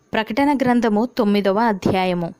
ప్రకటన గ్రంథము తొమ్మిదవ అధ్యాయము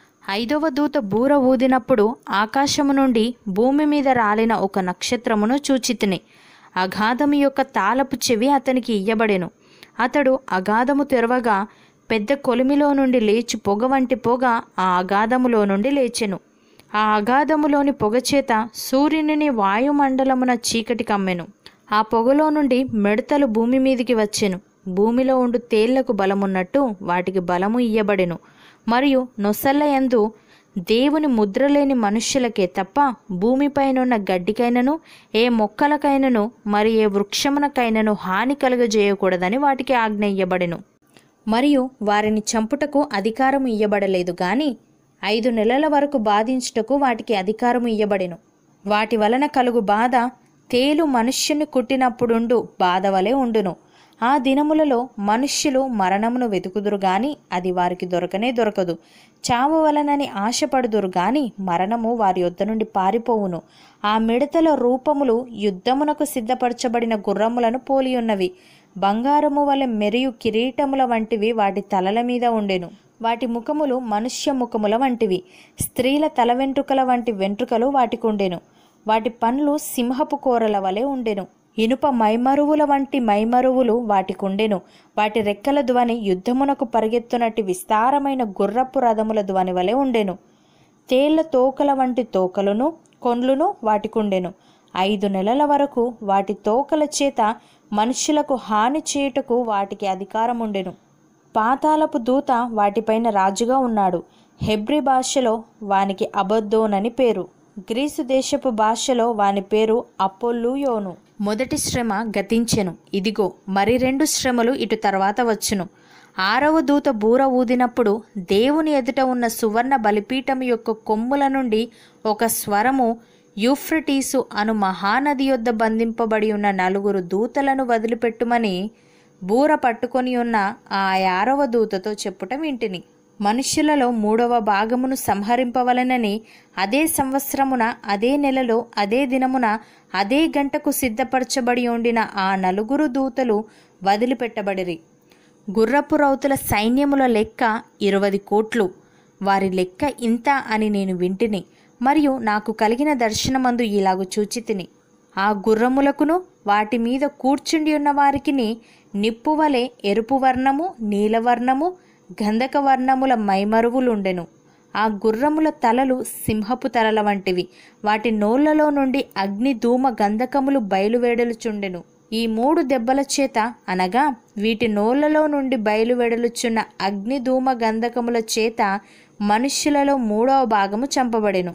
ఐదవ దూత బూర ఊదినప్పుడు ఆకాశము నుండి భూమి మీద రాలిన ఒక నక్షత్రమును చూచితిని అగాధము యొక్క తాళపు చెవి అతనికి ఇయ్యబడెను అతడు అగాధము తెరవగా పెద్ద కొలిమిలో నుండి లేచి పొగ వంటి పొగ ఆ అగాధములో నుండి లేచెను ఆ అగాధములోని పొగచేత సూర్యునిని వాయుమండలమున చీకటి కమ్మెను ఆ పొగలో నుండి మిడతలు భూమి మీదికి వచ్చెను భూమిలో ఉండు తేళ్లకు బలమున్నట్టు వాటికి బలము ఇయ్యబడెను మరియు నొసళ్ళ యందు దేవుని ముద్రలేని మనుష్యులకే తప్ప భూమిపైనున్న గడ్డికైనను ఏ మొక్కలకైనను మరి ఏ వృక్షమునకైనను హాని కలుగజేయకూడదని వాటికి ఆజ్ఞ ఇయ్యబడెను మరియు వారిని చంపుటకు అధికారం ఇయ్యబడలేదు గాని ఐదు నెలల వరకు బాధించుటకు వాటికి అధికారం ఇయ్యబడెను వాటి వలన కలుగు బాధ తేలు మనుష్యుని కుట్టినప్పుడుండు బాధ వలె ఉండును ఆ దినములలో మనుష్యులు మరణమును వెతుకుదురు గాని అది వారికి దొరకనే దొరకదు చావు వలనని ఆశపడుదురు గాని మరణము వారి యొద్ద నుండి పారిపోవును ఆ మిడతల రూపములు యుద్ధమునకు సిద్ధపరచబడిన గుర్రములను పోలియున్నవి బంగారము వలె మెరియు కిరీటముల వంటివి వాటి తలల మీద ఉండెను వాటి ముఖములు మనుష్య ముఖముల వంటివి స్త్రీల తల వెంట్రుకల వంటి వెంట్రుకలు వాటికి ఉండెను వాటి పండ్లు సింహపు కూరల వలె ఉండెను ఇనుప మైమరువుల వంటి మైమరువులు వాటికుండెను వాటి రెక్కల ధ్వని యుద్ధమునకు పరిగెత్తునట్టి విస్తారమైన గుర్రపు రథముల ధ్వని వలె ఉండెను తేళ్ల తోకల వంటి తోకలను కొండ్లును వాటికుండెను ఐదు నెలల వరకు వాటి తోకల చేత మనుష్యులకు హాని చేయుటకు వాటికి అధికారం ఉండెను పాతాళపు దూత వాటిపైన రాజుగా ఉన్నాడు హెబ్రి భాషలో వానికి అబద్దోనని పేరు గ్రీసు దేశపు భాషలో వాని పేరు అపోల్లుయోను మొదటి శ్రమ గతించెను ఇదిగో మరి రెండు శ్రమలు ఇటు తర్వాత వచ్చును ఆరవ దూత బూర ఊదినప్పుడు దేవుని ఎదుట ఉన్న సువర్ణ బలిపీఠం యొక్క కొమ్ముల నుండి ఒక స్వరము యూఫ్రటీసు అను మహానది యొద్ద బంధింపబడి ఉన్న నలుగురు దూతలను వదిలిపెట్టుమని బూర పట్టుకొని ఉన్న ఆ ఆరవ దూతతో చెప్పుట వింటిని మనుష్యులలో మూడవ భాగమును సంహరింపవలనని అదే సంవత్సరమున అదే నెలలో అదే దినమున అదే గంటకు సిద్ధపరచబడి ఉండిన ఆ నలుగురు దూతలు వదిలిపెట్టబడిరి గుర్రపు రౌతుల సైన్యముల లెక్క ఇరవది కోట్లు వారి లెక్క ఇంత అని నేను వింటిని మరియు నాకు కలిగిన దర్శనమందు ఇలాగు చూచితిని ఆ గుర్రములకును వాటి మీద కూర్చుండి ఉన్న వారికిని నిప్పు వలె ఎరుపు వర్ణము నీలవర్ణము గంధక వర్ణముల మైమరువులుండెను ఆ గుర్రముల తలలు సింహపు తలల వంటివి వాటి నోళ్లలో నుండి అగ్ని ధూమ గంధకములు బయలువేడలుచుండెను ఈ మూడు దెబ్బల చేత అనగా వీటి నోళ్లలో నుండి బయలువెడలుచున్న అగ్ని ధూమ గంధకముల చేత మనుష్యులలో మూడవ భాగము చంపబడెను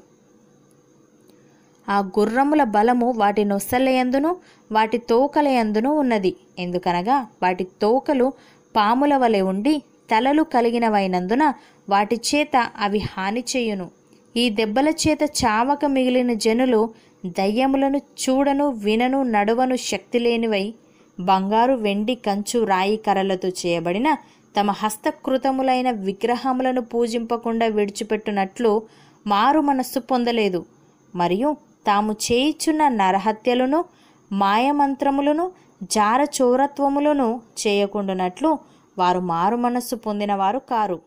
ఆ గుర్రముల బలము వాటి నొసలయందును వాటి తోకల యందును ఉన్నది ఎందుకనగా వాటి తోకలు పాముల వలె ఉండి తలలు కలిగినవైనందున వాటి చేత అవి హాని చేయును ఈ దెబ్బల చేత చావక మిగిలిన జనులు దయ్యములను చూడను వినను నడువను శక్తి లేనివై బంగారు వెండి కంచు రాయి కర్రలతో చేయబడిన తమ హస్తకృతములైన విగ్రహములను పూజింపకుండా విడిచిపెట్టునట్లు మారు మనస్సు పొందలేదు మరియు తాము చేయిచున్న నరహత్యలను మాయమంత్రములను జార చోరత్వములను చేయకుండానట్లు వారు మారు మనస్సు పొందినవారు కారు